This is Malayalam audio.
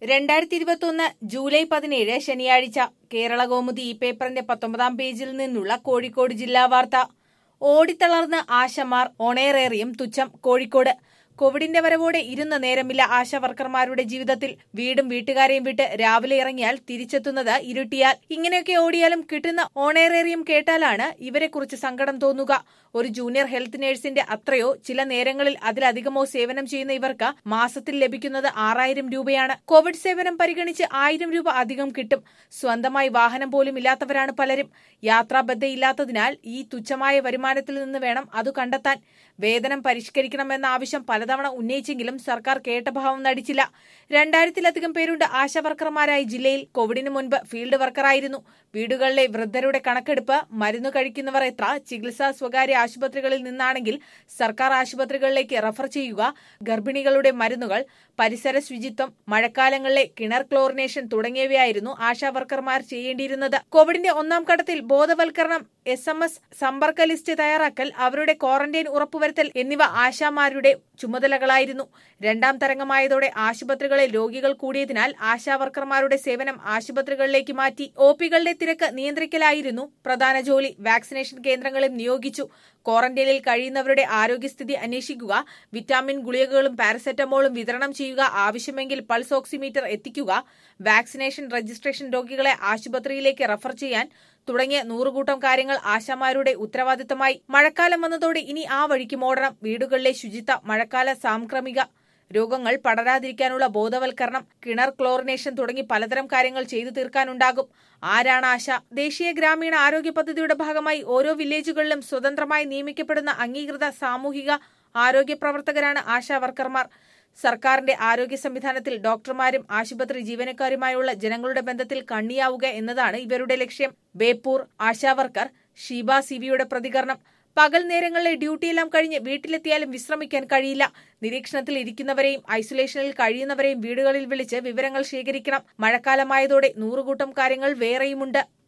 രണ്ടായിരത്തി ഇരുപത്തിയൊന്ന് ജൂലൈ പതിനേഴ് ശനിയാഴ്ച കേരള കൗമുദി ഈ പേപ്പറിന്റെ പത്തൊമ്പതാം പേജിൽ നിന്നുള്ള കോഴിക്കോട് ജില്ലാ വാർത്ത ഓടിത്തളർന്ന് ആശമാർ ഓണേറേറിയും തുച്ഛം കോഴിക്കോട് കോവിഡിന്റെ വരവോടെ ഇരുന്ന നേരമില്ല ആശാ വർക്കർമാരുടെ ജീവിതത്തിൽ വീടും വീട്ടുകാരെയും വിട്ട് രാവിലെ ഇറങ്ങിയാൽ തിരിച്ചെത്തുന്നത് ഇരുട്ടിയാൽ ഇങ്ങനെയൊക്കെ ഓടിയാലും കിട്ടുന്ന ഓണേറേറിയും കേട്ടാലാണ് ഇവരെക്കുറിച്ച് സങ്കടം തോന്നുക ഒരു ജൂനിയർ ഹെൽത്ത് നഴ്സിന്റെ അത്രയോ ചില നേരങ്ങളിൽ അതിലധികമോ സേവനം ചെയ്യുന്ന ഇവർക്ക് മാസത്തിൽ ലഭിക്കുന്നത് ആറായിരം രൂപയാണ് കോവിഡ് സേവനം പരിഗണിച്ച് ആയിരം രൂപ അധികം കിട്ടും സ്വന്തമായി വാഹനം പോലും ഇല്ലാത്തവരാണ് പലരും യാത്രാബദ്ധയില്ലാത്തതിനാൽ ഈ തുച്ഛമായ വരുമാനത്തിൽ നിന്ന് വേണം അത് കണ്ടെത്താൻ വേതനം പരിഷ്കരിക്കണമെന്ന ആവശ്യം പലതവണ ഉന്നയിച്ചെങ്കിലും സർക്കാർ കേട്ട ഭാവം നടിച്ചില്ല രണ്ടായിരത്തിലധികം പേരുണ്ട് ആശാ വർക്കർമാരായി ജില്ലയിൽ കോവിഡിന് മുൻപ് ഫീൽഡ് വർക്കറായിരുന്നു വീടുകളിലെ വൃദ്ധരുടെ കണക്കെടുപ്പ് മരുന്ന് കഴിക്കുന്നവർ എത്ര ചികിത്സ സ്വകാര്യ ആശുപത്രികളിൽ നിന്നാണെങ്കിൽ സർക്കാർ ആശുപത്രികളിലേക്ക് റഫർ ചെയ്യുക ഗർഭിണികളുടെ മരുന്നുകൾ പരിസര ശുചിത്വം മഴക്കാലങ്ങളിലെ കിണർ ക്ലോറിനേഷൻ തുടങ്ങിയവയായിരുന്നു ആശാ വർക്കർമാർ ചെയ്യേണ്ടിയിരുന്നത് കോവിഡിന്റെ ഒന്നാം ഘട്ടത്തിൽ ബോധവൽക്കരണം എസ് എം എസ് സമ്പർക്ക ലിസ്റ്റ് തയ്യാറാക്കൽ അവരുടെ ക്വാറന്റൈൻ ഉറപ്പുവരുത്തൽ എന്നിവ ആശാമാരുടെ ചുമതലകളായിരുന്നു രണ്ടാം തരംഗമായതോടെ ആശുപത്രികളിൽ രോഗികൾ കൂടിയതിനാൽ ആശാ വർക്കർമാരുടെ സേവനം ആശുപത്രികളിലേക്ക് മാറ്റി ഒ പികളുടെ തിരക്ക് നിയന്ത്രിക്കലായിരുന്നു പ്രധാന ജോലി വാക്സിനേഷൻ കേന്ദ്രങ്ങളും നിയോഗിച്ചു ക്വാറന്റൈനിൽ കഴിയുന്നവരുടെ ആരോഗ്യസ്ഥിതി അന്വേഷിക്കുക വിറ്റാമിൻ ഗുളികകളും പാരസെറ്റമോളും വിതരണം ചെയ്യുക ആവശ്യമെങ്കിൽ പൾസ് ഓക്സിമീറ്റർ എത്തിക്കുക വാക്സിനേഷൻ രജിസ്ട്രേഷൻ രോഗികളെ ആശുപത്രിയിലേക്ക് റഫർ ചെയ്യാൻ തുടങ്ങിയ നൂറുകൂട്ടം കാര്യങ്ങൾ ആശാമാരുടെ ഉത്തരവാദിത്തമായി മഴക്കാലം വന്നതോടെ ഇനി ആ വഴിക്ക് മോടണം വീടുകളിലെ ശുചിത്വ മഴക്കാല സാംക്രമിക രോഗങ്ങൾ പടരാതിരിക്കാനുള്ള ബോധവൽക്കരണം കിണർ ക്ലോറിനേഷൻ തുടങ്ങി പലതരം കാര്യങ്ങൾ ചെയ്തു തീർക്കാനുണ്ടാകും ആരാണ് ആശ ദേശീയ ഗ്രാമീണ ആരോഗ്യ പദ്ധതിയുടെ ഭാഗമായി ഓരോ വില്ലേജുകളിലും സ്വതന്ത്രമായി നിയമിക്കപ്പെടുന്ന അംഗീകൃത സാമൂഹിക ആരോഗ്യ പ്രവർത്തകരാണ് ആശാ വർക്കർമാർ സർക്കാരിന്റെ ആരോഗ്യ സംവിധാനത്തിൽ ഡോക്ടർമാരും ആശുപത്രി ജീവനക്കാരുമായുള്ള ജനങ്ങളുടെ ബന്ധത്തിൽ കണ്ണിയാവുക എന്നതാണ് ഇവരുടെ ലക്ഷ്യം ബേപ്പൂർ ആശാവർക്കർ ഷീബ സിവിയുടെ പ്രതികരണം പകൽ നേരങ്ങളിലെ ഡ്യൂട്ടിയെല്ലാം കഴിഞ്ഞ് വീട്ടിലെത്തിയാലും വിശ്രമിക്കാൻ കഴിയില്ല നിരീക്ഷണത്തിൽ ഇരിക്കുന്നവരെയും ഐസൊലേഷനിൽ കഴിയുന്നവരെയും വീടുകളിൽ വിളിച്ച് വിവരങ്ങൾ ശേഖരിക്കണം മഴക്കാലമായതോടെ നൂറുകൂട്ടം കാര്യങ്ങൾ വേറെയുമുണ്ട്